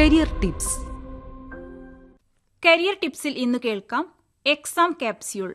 career tips career ടിപ്സിൽ ഇന്ന് കേൾക്കാം exam capsule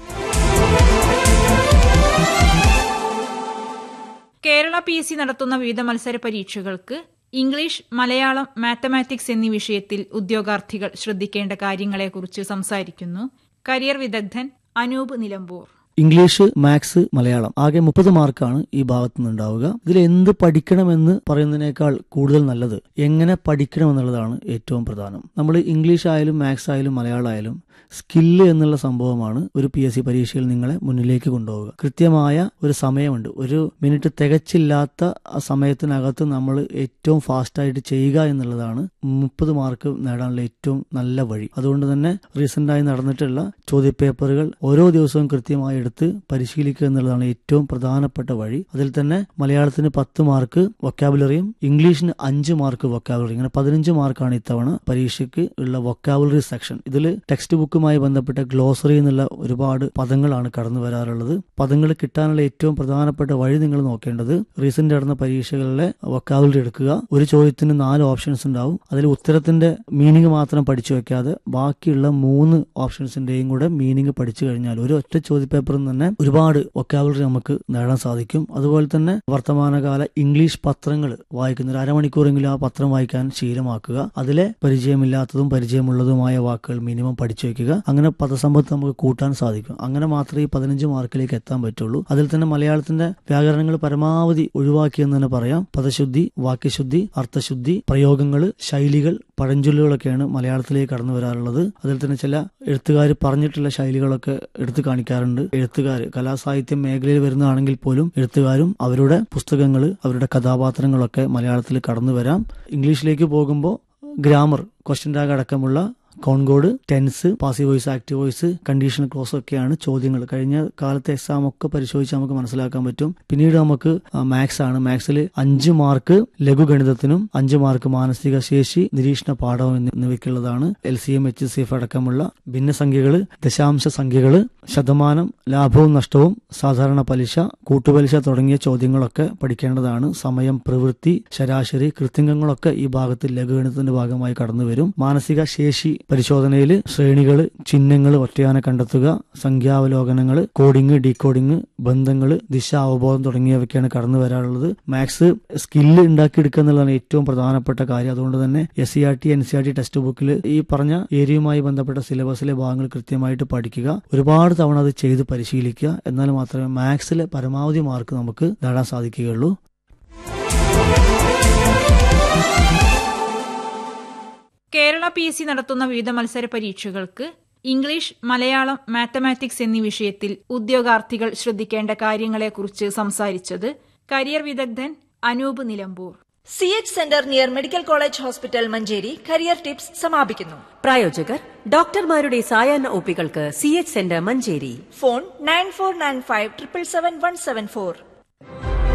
Kerala P S C നടത്തുന്ന വിവിധ മത്സര പരീക്ഷകൾക്ക് ഇംഗ്ലീഷ് മലയാളം മാത്തമാറ്റിക്സ് എന്നീ വിഷയത്തിൽ ഉദ്യോഗാർത്ഥികൾ ശ്രദ്ധിക്കേണ്ട കാര്യങ്ങളെക്കുറിച്ച് സംസാരിക്കുന്നു കരിയർ വിദഗ്ധൻ അനൂപ് നിലമ്പൂർ ഇംഗ്ലീഷ് മാത്സ് മലയാളം ആകെ മുപ്പത് മാർക്കാണ് ഈ ഭാഗത്തു നിന്നുണ്ടാവുക ഇതിൽ എന്ത് പഠിക്കണമെന്ന് പറയുന്നതിനേക്കാൾ കൂടുതൽ നല്ലത് എങ്ങനെ പഠിക്കണം എന്നുള്ളതാണ് ഏറ്റവും പ്രധാനം നമ്മൾ ഇംഗ്ലീഷ് ആയാലും മാത്സ് ആയാലും മലയാളം ആയാലും സ്കില്ല് എന്നുള്ള സംഭവമാണ് ഒരു പി എസ് സി പരീക്ഷയിൽ നിങ്ങളെ മുന്നിലേക്ക് കൊണ്ടുപോവുക കൃത്യമായ ഒരു സമയമുണ്ട് ഒരു മിനിറ്റ് തികച്ചില്ലാത്ത ആ സമയത്തിനകത്ത് നമ്മൾ ഏറ്റവും ഫാസ്റ്റായിട്ട് ചെയ്യുക എന്നുള്ളതാണ് മുപ്പത് മാർക്ക് നേടാനുള്ള ഏറ്റവും നല്ല വഴി അതുകൊണ്ട് തന്നെ റീസെന്റായി നടന്നിട്ടുള്ള ചോദ്യപേപ്പറുകൾ ഓരോ ദിവസവും കൃത്യമായി എടുത്ത് പരിശീലിക്കുക എന്നുള്ളതാണ് ഏറ്റവും പ്രധാനപ്പെട്ട വഴി അതിൽ തന്നെ മലയാളത്തിന് പത്ത് മാർക്ക് വൊക്കാബുലറിയും ഇംഗ്ലീഷിന് അഞ്ച് മാർക്ക് വൊക്കാബുലറി ഇങ്ങനെ പതിനഞ്ച് മാർക്കാണ് ഇത്തവണ പരീക്ഷയ്ക്ക് ഉള്ള വൊക്കാബുലറി സെക്ഷൻ ഇതിൽ ടെക്സ്റ്റ് ബുക്കുമായി ബന്ധപ്പെട്ട ഗ്ലോസറി എന്നുള്ള ഒരുപാട് പദങ്ങളാണ് കടന്നു വരാറുള്ളത് പദങ്ങൾ കിട്ടാനുള്ള ഏറ്റവും പ്രധാനപ്പെട്ട വഴി നിങ്ങൾ നോക്കേണ്ടത് റീസെന്റ് നടന്ന പരീക്ഷകളിലെ വൊക്കാബുലറി എടുക്കുക ഒരു ചോദ്യത്തിന് നാല് ഓപ്ഷൻസ് ഉണ്ടാവും അതിൽ ഉത്തരത്തിന്റെ മീനിങ് മാത്രം പഠിച്ചു വെക്കാതെ ബാക്കിയുള്ള മൂന്ന് ഓപ്ഷൻസിന്റെയും കൂടെ മീനിങ് പഠിച്ചു കഴിഞ്ഞാൽ ഒരു ഒറ്റ ചോദ്യപേപ്പറിൽ നിന്ന് തന്നെ ഒരുപാട് വൊക്കാബുലറി നമുക്ക് നേടാൻ സാധിക്കും അതുപോലെ തന്നെ വർത്തമാനകാല ഇംഗ്ലീഷ് പത്രങ്ങൾ വായിക്കുന്ന ഒരു അരമണിക്കൂറെങ്കിലും ആ പത്രം വായിക്കാൻ ശീലമാക്കുക അതിലെ പരിചയമില്ലാത്തതും പരിചയമുള്ളതുമായ വാക്കുകൾ മിനിമം പഠിച്ചു വെക്കുക അങ്ങനെ പദസമ്പത്ത് നമുക്ക് കൂട്ടാൻ സാധിക്കും അങ്ങനെ മാത്രമേ ഈ പതിനഞ്ച് മാർക്കിലേക്ക് എത്താൻ പറ്റുള്ളൂ അതിൽ തന്നെ മലയാളത്തിന്റെ വ്യാകരണങ്ങൾ പരമാവധി ഒഴിവാക്കിയെന്ന് തന്നെ പറയാം പദശുദ്ധി വാക്യശുദ്ധി അർത്ഥശുദ്ധി പ്രയോഗങ്ങൾ ശൈലികൾ പഴഞ്ചൊല്ലുകളൊക്കെയാണ് മലയാളത്തിലേക്ക് കടന്നു വരാറുള്ളത് അതിൽ തന്നെ ചില എഴുത്തുകാർ പറഞ്ഞിട്ടുള്ള ശൈലികളൊക്കെ എടുത്തു കാണിക്കാറുണ്ട് എഴുത്തുകാർ കലാസാഹിത്യം മേഖലയിൽ വരുന്നതാണെങ്കിൽ പോലും എഴുത്തുകാരും അവരുടെ പുസ്തകങ്ങൾ അവരുടെ കഥാപാത്രങ്ങളൊക്കെ മലയാളത്തിൽ കടന്നു വരാം ഇംഗ്ലീഷിലേക്ക് പോകുമ്പോൾ ഗ്രാമർ ക്വസ്റ്റ്യൻ ടാഗ് അടക്കമുള്ള concord tense passive voice active voice conditional clause ഒക്കെയാണ് ചോദ്യങ്ങൾ കഴിഞ്ഞ കാലത്തെ എക്സാം ഒക്കെ പരിശോധിച്ച് നമുക്ക് മനസ്സിലാക്കാൻ പറ്റും പിന്നീട് നമുക്ക് മാത്സ് ആണ് മാത്സിൽ അഞ്ച് മാർക്ക് ലഘുഗണിതത്തിനും അഞ്ച് മാർക്ക് മാനസിക ശേഷി നിരീക്ഷണ പാഠവും എന്നിവയ്ക്കുള്ളതാണ് L C M H C F അടക്കമുള്ള ഭിന്നസംഖ്യകൾ ദശാംശ സംഖ്യകൾ ശതമാനം ലാഭവും നഷ്ടവും സാധാരണ പലിശ കൂട്ടുപലിശ തുടങ്ങിയ ചോദ്യങ്ങളൊക്കെ പഠിക്കേണ്ടതാണ് സമയം പ്രവൃത്തി ശരാശരി കൃത്യങ്ങളൊക്കെ ഈ ഭാഗത്ത് ലഘുഗണിതത്തിന്റെ ഭാഗമായി കടന്നു വരും മാനസിക ശേഷി പരിശോധനയിൽ ശ്രേണികൾ ചിഹ്നങ്ങൾ ഒറ്റയാനെ കണ്ടെത്തുക സംഖ്യാവലോകനങ്ങൾ കോഡിങ് ഡീകോഡിങ് ബന്ധങ്ങൾ ദിശ അവബോധം തുടങ്ങിയവയൊക്കെയാണ് കടന്നു വരാറുള്ളത് മാത്സ് സ്കില്ല് ഉണ്ടാക്കിയെടുക്കുക എന്നുള്ളതാണ് ഏറ്റവും പ്രധാനപ്പെട്ട കാര്യം അതുകൊണ്ട് തന്നെ S C R T N C R T text ബുക്കിൽ ഈ പറഞ്ഞ ഏരിയയുമായി ബന്ധപ്പെട്ട സിലബസിലെ ഭാഗങ്ങൾ കൃത്യമായിട്ട് പഠിക്കുക ഒരുപാട് തവണ അത് ചെയ്ത് പരിശീലിക്കുക എന്നാൽ മാത്രമേ മാത്സിലെ പരമാവധി മാർക്ക് നമുക്ക് നേടാൻ സാധിക്കുകയുള്ളൂ കേരള പി എസ് സി നടത്തുന്ന വിവിധ മത്സര പരീക്ഷകൾക്ക് ഇംഗ്ലീഷ് മലയാളം മാത്തമാറ്റിക്സ് എന്നീ വിഷയത്തിൽ ഉദ്യോഗാർത്ഥികൾ ശ്രദ്ധിക്കേണ്ട കാര്യങ്ങളെക്കുറിച്ച് സംസാരിച്ചത് കരിയർ വിദഗ്ധൻ Anoop Nilambur C H centre near medical college hospital Manjeri career tips സമാപിക്കുന്നു പ്രായോജകർ ഡോക്ടർമാരുടെ സായാഹ്ന ഒപ്പികൾക്ക് C H centre Manjeri phone nine four nine five triple seven one seven four